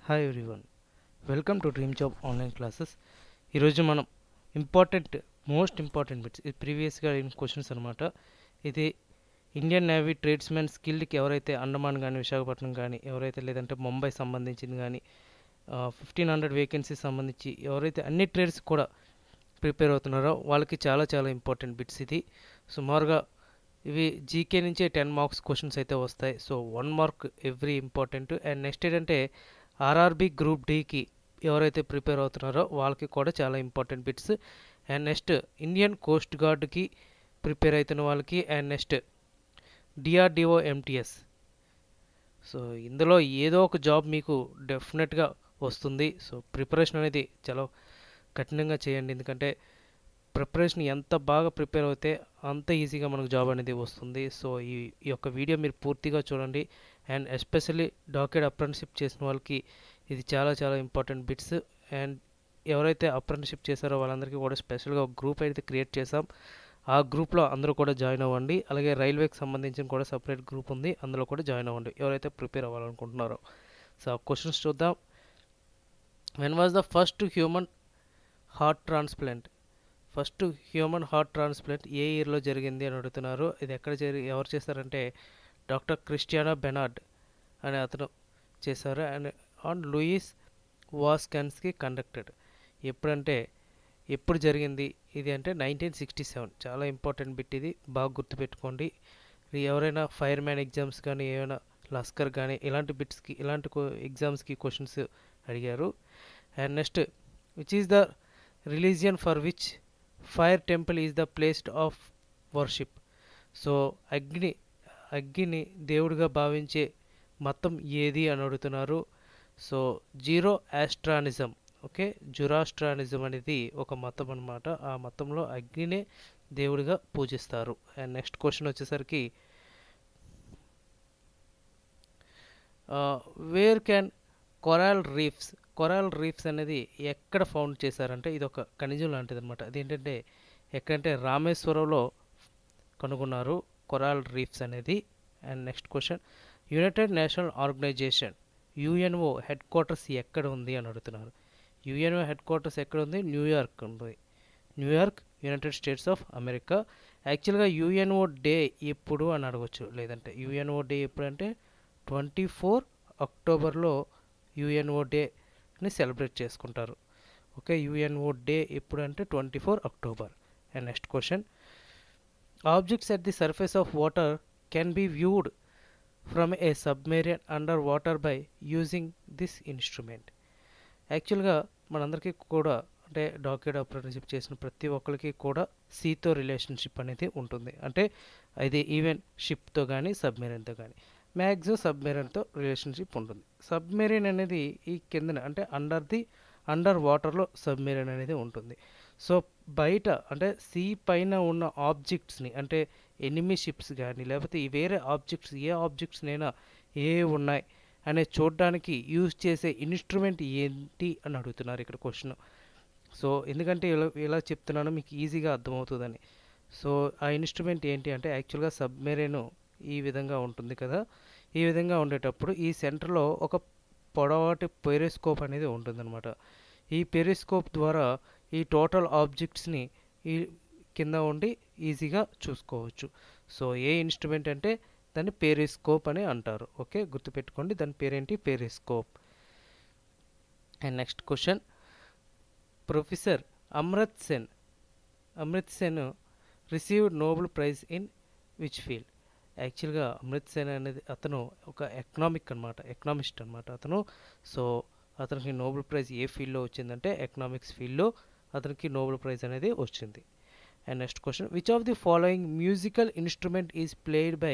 hi everyone welcome to dream job online classes ఈరోజు మనం important most important bits ఇది ప్రీవియస్గా క్వశ్చన్స్ అనమాట ఇది ఇండియన్ నేవీ ట్రేడ్స్మెన్ స్కిల్డ్కి ఎవరైతే అండమాన్ కానీ విశాఖపట్నం కానీ ఎవరైతే లేదంటే ముంబై సంబంధించింది కానీ ఫిఫ్టీన్ హండ్రెడ్ వేకెన్సీస్ సంబంధించి ఎవరైతే అన్ని ట్రేడ్స్ కూడా ప్రిపేర్ అవుతున్నారో వాళ్ళకి చాలా చాలా ఇంపార్టెంట్ బిట్స్ ఇది సుమారుగా ఇవి జీకే నుంచే టెన్ మార్క్స్ క్వశ్చన్స్ అయితే వస్తాయి so one mark every important and next ఏంటంటే ఆర్ఆర్బి గ్రూప్ డికి ఎవరైతే ప్రిపేర్ అవుతున్నారో వాళ్ళకి కూడా చాలా important bits and next Indian coast గార్డ్కి ప్రిపేర్ అవుతున్న వాళ్ళకి and next DRDO MTS so ఇందులో ఏదో ఒక జాబ్ మీకు డెఫినెట్గా వస్తుంది సో ప్రిపరేషన్ అనేది చాలా కఠినంగా చేయండి ఎందుకంటే ప్రిపరేషన్ ఎంత బాగా ప్రిపేర్ అవుతే అంత ఈజీగా మనకు జాబ్ అనేది వస్తుంది సో ఈ ఈ యొక్క వీడియో మీరు పూర్తిగా చూడండి అండ్ ఎస్పెషల్లీ డాక్యుడ్ అప్రెంటిషిప్ చేసిన వాళ్ళకి ఇది చాలా చాలా ఇంపార్టెంట్ బిట్స్ అండ్ ఎవరైతే అప్రెంటిషిప్ చేశారో వాళ్ళందరికీ కూడా స్పెషల్గా ఒక గ్రూప్ అయితే క్రియేట్ చేసాం ఆ గ్రూప్లో అందరూ కూడా జాయిన్ అవ్వండి అలాగే రైల్వేకి సంబంధించిన కూడా సపరేట్ గ్రూప్ ఉంది అందులో కూడా జాయిన్ అవ్వండి ఎవరైతే ప్రిపేర్ అవ్వాలనుకుంటున్నారో సో ఆ క్వశ్చన్స్ చూద్దాం when was the first human heart transplant first human heart transplant ఏ ఇయర్లో జరిగింది అని అడుగుతున్నారు ఇది ఎక్కడ జరిగి ఎవరు చేశారంటే డాక్టర్ క్రిస్టియానా బెనార్డ్ అనే అతను చేశారు and on Louis Washkansky conducted ఎప్పుడంటే ఎప్పుడు జరిగింది ఇది అంటే నైన్టీన్ సిక్స్టీ సెవెన్ చాలా ఇంపార్టెంట్ బిట్ ఇది బాగా గుర్తుపెట్టుకోండి ఇది ఎవరైనా ఫైర్ మ్యాన్ ఎగ్జామ్స్ కానీ ఏమైనా లస్కర్ కానీ ఇలాంటి బిట్స్కి ఇలాంటి ఎగ్జామ్స్కి క్వశ్చన్స్ అడిగారు and next which is the religion for which fire temple is the placed of worship so అగ్ని అగ్గిని దేవుడిగా భావించే మతం ఏది అని అడుగుతున్నారు so Zoroastrianism okay Zoroastrianism అనేది ఒక మతం అనమాట ఆ మతంలో అగ్నినే దేవుడిగా పూజిస్తారు అండ్ నెక్స్ట్ క్వశ్చన్ వచ్చేసరికి where can coral reefs coral reefs అనేది ఎక్కడ ఫౌండ్ చేశారంటే ఇది ఒక ఖనిజం లాంటిది అనమాట అదేంటంటే ఎక్కడంటే రామేశ్వరంలో కనుగొన్నారు కొరాల్ రీఫ్స్ అనేది and next question United National Organization UNO headquarters ఎక్కడ ఉంది అని అడుగుతున్నారు యుఎన్ఓ హెడ్ క్వార్టర్స్ ఎక్కడ ఉంది న్యూయార్క్ ఉంది New York United States of America యాక్చువల్గా యుఎన్ఓ డే ఎప్పుడు అని అడగచ్చు లేదంటే యుఎన్ఓ డే ఎప్పుడంటే ట్వంటీ ఫోర్ అక్టోబర్లో యుఎన్ఓ డేని సెలబ్రేట్ చేసుకుంటారు ఓకే యుఎన్ఓ డే ఎప్పుడు అంటే twenty four October and next question objects at the surface of water can be viewed from a submarine under water by using this instrument యాక్చువల్గా మనందరికీ కూడా అంటే డాక్యుడ్ apprenticeship చేసిన ప్రతి ఒక్కరికి కూడా సీతో రిలేషన్షిప్ అనేది ఉంటుంది అంటే ఇది ఈవెన్ షిప్తో కానీ సబ్మెరీన్తో కానీ మ్యాక్సిమం సబ్మెరీన్తో రిలేషన్షిప్ ఉంటుంది సబ్మెరీన్ అనేది ఈ కిందన అంటే అండర్ ది అండర్ వాటర్లో సబ్మెరీన్ అనేది ఉంటుంది సో బయట అంటే సీ పైన ఉన్న ఆబ్జెక్ట్స్ని అంటే ఎనిమీ షిప్స్ కానీ లేకపోతే ఈ వేరే ఆబ్జెక్ట్స్ ఏ ఆబ్జెక్ట్స్నైనా ఏ ఉన్నాయి అనే చూడడానికి యూజ్ చేసే ఇన్స్ట్రుమెంట్ ఏంటి అని అడుగుతున్నారు ఇక్కడ క్వశ్చన్ సో ఎందుకంటే ఇలా ఇలా చెప్తున్నానో మీకు ఈజీగా అర్థమవుతుందని సో ఆ ఇన్స్ట్రుమెంట్ ఏంటి అంటే యాక్చువల్గా సబ్మెరీన్ ఈ విధంగా ఉంటుంది కదా ఈ విధంగా ఉండేటప్పుడు ఈ సెంటర్లో ఒక పొడవాటి పెరిస్కోప్ అనేది ఉంటుందన్నమాట ఈ పెరిస్కోప్ ద్వారా ఈ టోటల్ ఆబ్జెక్ట్స్ని ఈ కింద ఉండి ఈజీగా చూసుకోవచ్చు సో ఏ ఇన్స్ట్రుమెంట్ అంటే దాన్ని పెరిస్కోప్ అని అంటారు ఓకే గుర్తుపెట్టుకోండి దాని పేరేంటి periscope and next question professor Amrit Sen Amrit Sen received Nobel prize in which field actually Amrit Sen అనేది అతను ఒక ఎకనామిక్ అనమాట ఎకనామిస్ట్ అనమాట అతను సో అతనికి నోబెల్ ప్రైజ్ ఏ ఫీల్డ్లో వచ్చిందంటే ఎకనామిక్స్ ఫీల్డ్లో అతనికి నోబెల్ ప్రైజ్ అనేది వచ్చింది and next question which of the following musical instrument is played by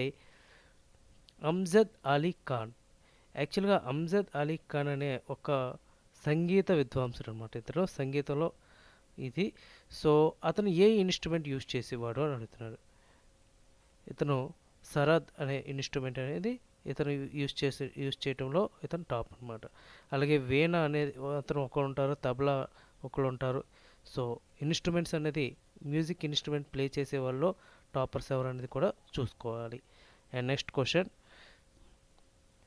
Amjad Ali Khan actually Amjad Ali Khan అనే ఒక సంగీత విద్వాంసుడు అనమాట ఇతను సంగీతంలో ఇది సో అతను ఏ ఇన్స్ట్రుమెంట్ యూజ్ చేసేవాడు అని అడుగుతున్నాడు ఇతను సరద్ అనే ఇన్స్ట్రుమెంట్ అనేది ఇతను యూజ్ చేసే యూజ్ చేయడంలో ఇతను టాప్ అనమాట అలాగే వీణ అనేది అతను ఒకరు ఉంటారు తబలా ఒకరు ఉంటారు సో ఇన్స్ట్రుమెంట్స్ అనేది మ్యూజిక్ ఇన్స్ట్రుమెంట్ ప్లే చేసే వాళ్ళు టాపర్స్ ఎవరు అనేది కూడా చూసుకోవాలి and next question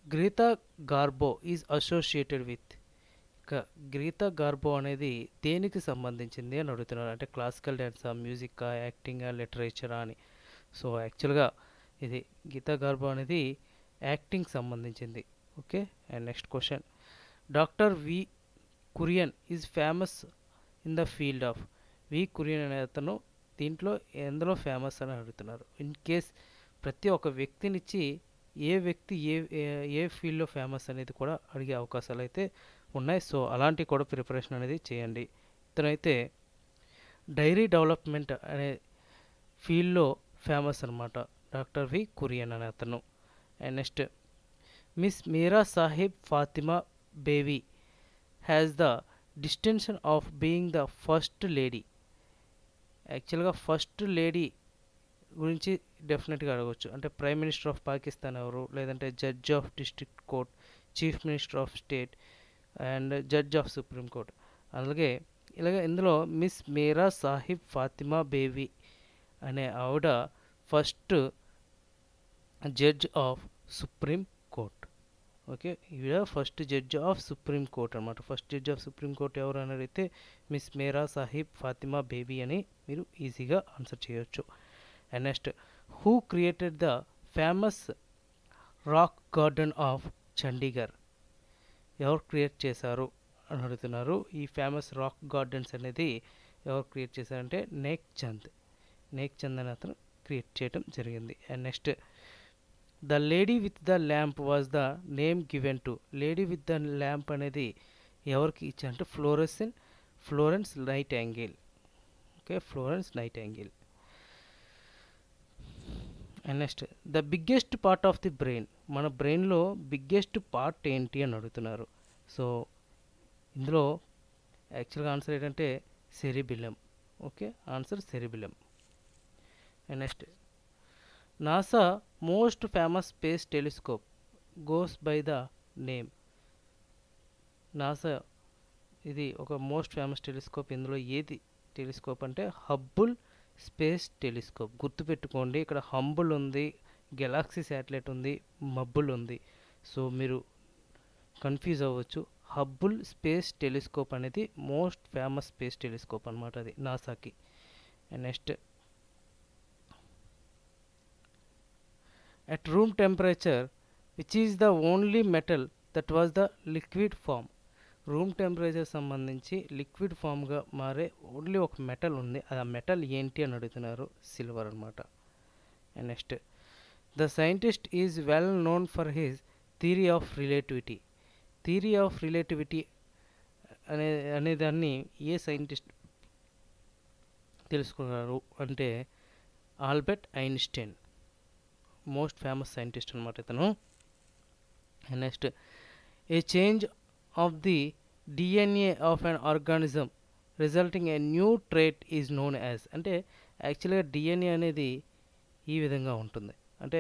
Greta Garbo is associated with ఇక గ్రీతా గార్బో అనేది దేనికి సంబంధించింది అని అడుగుతున్నారు అంటే క్లాసికల్ డ్యాన్సా మ్యూజికా యాక్టింగా లిటరేచరా అని సో యాక్చువల్గా ఇది గీతా గార్బో అనేది యాక్టింగ్ సంబంధించింది okay and next question doctor V Kurien is famous in the field of V Kurien అనే అతను దీంట్లో ఎందులో ఫేమస్ అని అడుగుతున్నారు ఇన్ కేస్ ప్రతి ఒక్క వ్యక్తినిచ్చి ఏ వ్యక్తి ఏ ఏ- ఏ ఫీల్డ్లో ఫేమస్ అనేది కూడా అడిగే అవకాశాలు అయితే ఉన్నాయి సో అలాంటివి కూడా ప్రిపరేషన్ అనేది చేయండి ఇతనైతే డైరీ డెవలప్మెంట్ అనే ఫీల్డ్లో ఫేమస్ అనమాట డాక్టర్ వి కురియన్ అనే అతను and next miss Meera Sahib Fathima Beevi has the distinction of being the first lady actually first lady గురించి డెఫినెట్గా అడగవచ్చు అంటే ప్రైమ్ మినిస్టర్ ఆఫ్ పాకిస్తాన్ ఎవరు లేదంటే judge of district court chief minister of state and judge of supreme court అలాగే ఇలాగ ఇందులో మిస్ మీరా సాహిబ్ ఫాతిమా బేబీ అనే ఆవిడ first judge of supreme court okay ఈవిడ first judge of supreme court అనమాట first judge of supreme court ఎవరు అని అడిగితే మిస్ మేరా సాహిబ్ ఫాతిమా బేబీ అని మీరు ఈజీగా ఆన్సర్ చేయొచ్చు and next who created the famous rock garden of Chandigarh ఎవరు క్రియేట్ చేశారు అని అడుగుతున్నారు ఈ ఫేమస్ రాక్ గార్డెన్స్ అనేది ఎవరు క్రియేట్ చేశారంటే నేక్ చంద్ నేక్ చంద్ అనే అతను క్రియేట్ చేయడం జరిగింది and next the lady with the lamp was the name given to lady with the lamp అనేది ఎవరికి ఇచ్చారంటే Florence Florence Nightingale okay Florence Nightingale and next the biggest part of the brain మన బ్రెయిన్లో biggest part ఏంటి అని అడుగుతున్నారు so ఇందులో actually answer ఏంటంటే cerebellum okay answer cerebellum and next NASA most famous space telescope goes by the name NASA ఇది ఒక most famous telescope ఇందులో ఏది టెలిస్కోప్ అంటే హబ్బుల్ స్పేస్ టెలిస్కోప్ గుర్తుపెట్టుకోండి ఇక్కడ హంబుల్ ఉంది గెలాక్సీ శాటిలైట్ ఉంది మబ్బుల్ ఉంది సో మీరు కన్ఫ్యూజ్ అవ్వచ్చు హబ్బుల్ స్పేస్ టెలిస్కోప్ అనేది మోస్ట్ ఫేమస్ స్పేస్ టెలిస్కోప్ అనమాట అది నాసాకి and next at room temperature which is the only metal that was the liquid form room temperature సంబంధించి లిక్విడ్ ఫామ్గా మారే ఓన్లీ ఒక మెటల్ ఉంది అది ఆ మెటల్ ఏంటి అని అడుగుతున్నారు సిల్వర్ అనమాట and next the scientist is well known for his theory of relativity theory of relativity అనే అనేదాన్ని ఏ సైంటిస్ట్ తెలుసుకున్నారు అంటే Albert Einstein most famous scientist అనమాట ఇతను next a change of the DNA of an organism resulting a new trait is known as అంటే actually DNA అనేది ఈ విధంగా ఉంటుంది అంటే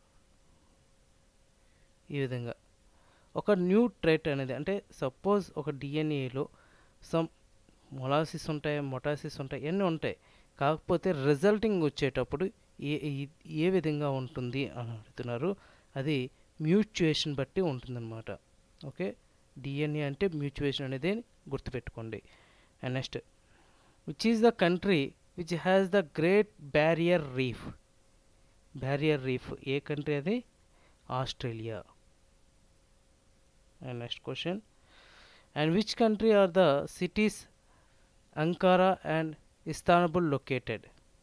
ఈ విధంగా ఒక న్యూ ట్రేట్ అనేది అంటే సపోజ్ ఒక డిఎన్ఏలో సమ్ మొలాసిస్ ఉంటాయి మొటాసిస్ ఉంటాయి ఇవన్నీ ఉంటాయి కాకపోతే రిజల్టింగ్ వచ్చేటప్పుడు ఏ ఈ- ఏ విధంగా ఉంటుంది అని అడుగుతున్నారు అది మ్యూచుయేషన్ బట్టి ఉంటుందన్నమాట ఓకే డిఎన్ఏ అంటే మ్యూచుయేషన్ అనేది గుర్తుపెట్టుకోండి and next which is the country which has the great barrier reef barrier reef ఏ కంట్రీ అది Australia and next question and which country are the cities Ankara and Istanbul located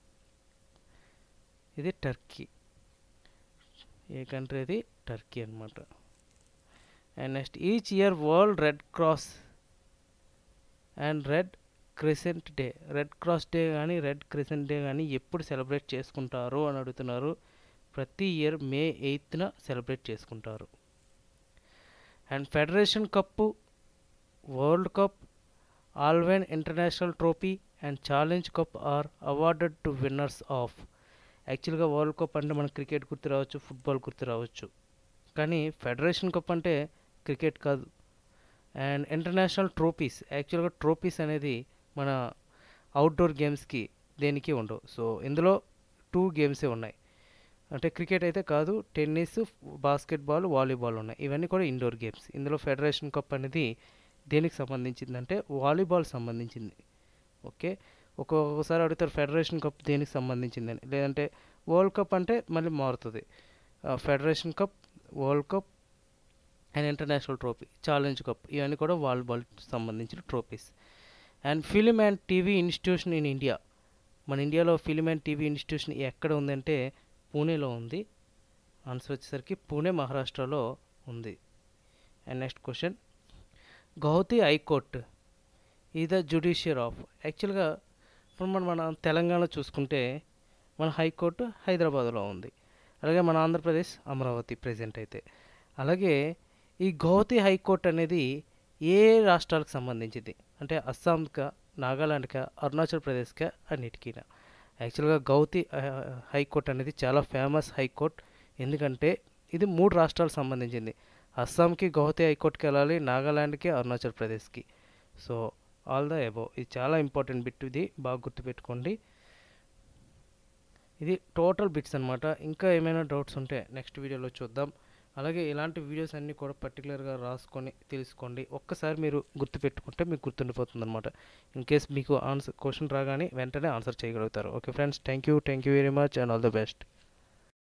ఇది Turkey ఏ country అది Turkey అనమాట and next each year world red cross and red crescent day red cross day కానీ red crescent day కానీ ఎప్పుడు celebrate చేసుకుంటారు అని అడుగుతున్నారు ప్రతి ఇయర్ మే ఎయిత్న సెలబ్రేట్ చేసుకుంటారు and federation cup world cup Allwyn international trophy and challenge cup are awarded to winners of actually world cup అంటే మనకు క్రికెట్ గుర్తు రావచ్చు ఫుట్బాల్ గుర్తు రావచ్చు కానీ ఫెడరేషన్ కప్ అంటే క్రికెట్ కాదు and international trophies actually trophies అనేది మన అవుట్డోర్ గేమ్స్కి దేనికి ఉండవు సో ఇందులో టూ గేమ్సే ఉన్నాయి అంటే క్రికెట్ అయితే కాదు టెన్నిస్ బాస్కెట్బాల్ వాలీబాల్ ఉన్నాయి ఇవన్నీ కూడా ఇండోర్ గేమ్స్ ఇందులో ఫెడరేషన్ కప్ అనేది దేనికి సంబంధించిందంటే వాలీబాల్ సంబంధించింది ఓకే ఒక్కొక్కసారి అడుగుతారు ఫెడరేషన్ కప్ దేనికి సంబంధించిందని లేదంటే వరల్డ్ కప్ అంటే మళ్ళీ మారుతుంది federation cup world cup and international trophy challenge cup ఇవన్నీ కూడా వాలీబాల్ సంబంధించిన trophies and film and TV institution in India మన ఇండియాలో ఫిలిం అండ్ టీవీ ఇన్స్టిట్యూషన్ ఎక్కడ ఉందంటే పూణేలో ఉంది ఆన్సర్ వచ్చేసరికి పూణే మహారాష్ట్రలో ఉంది and next question Gauhati high court is the judiciary of actually ఇప్పుడు మనం మన తెలంగాణ చూసుకుంటే మన హైకోర్టు హైదరాబాద్లో ఉంది అలాగే మన ఆంధ్రప్రదేశ్ అమరావతి ప్రజెంట్ అయితే అలాగే ఈ గౌహతి హైకోర్టు అనేది ఏ రాష్ట్రాలకు సంబంధించింది అంటే అస్సాంకా నాగాలాండ్కా అరుణాచల్ ప్రదేశ్కా అన్నిటికీనా యాక్చువల్గా గౌతి హైకోర్టు అనేది చాలా ఫేమస్ హైకోర్ట్ ఎందుకంటే ఇది మూడు రాష్ట్రాలకు సంబంధించింది అస్సాంకి గౌహతి హైకోర్టుకి వెళ్ళాలి నాగాలాండ్కి అరుణాచల్ ప్రదేశ్కి సో ఆల్ ద అబౌవ్ ఇది చాలా ఇంపార్టెంట్ బిట్ ఇది బాగా గుర్తుపెట్టుకోండి ఇది టోటల్ బిట్స్ అనమాట ఇంకా ఏమైనా డౌట్స్ ఉంటే నెక్స్ట్ వీడియోలో చూద్దాం అలాగే ఇలాంటి వీడియోస్ అన్నీ కూడా పర్టికులర్గా రాసుకొని తెలుసుకోండి ఒక్కసారి మీరు గుర్తుపెట్టుకుంటే మీకు గుర్తుండిపోతుంది అనమాట ఇన్ కేస్ మీకు ఆన్సర్ క్వశ్చన్ రాగానే వెంటనే ఆన్సర్ చేయగలుగుతారు okay friends thank you thank you very much and all the best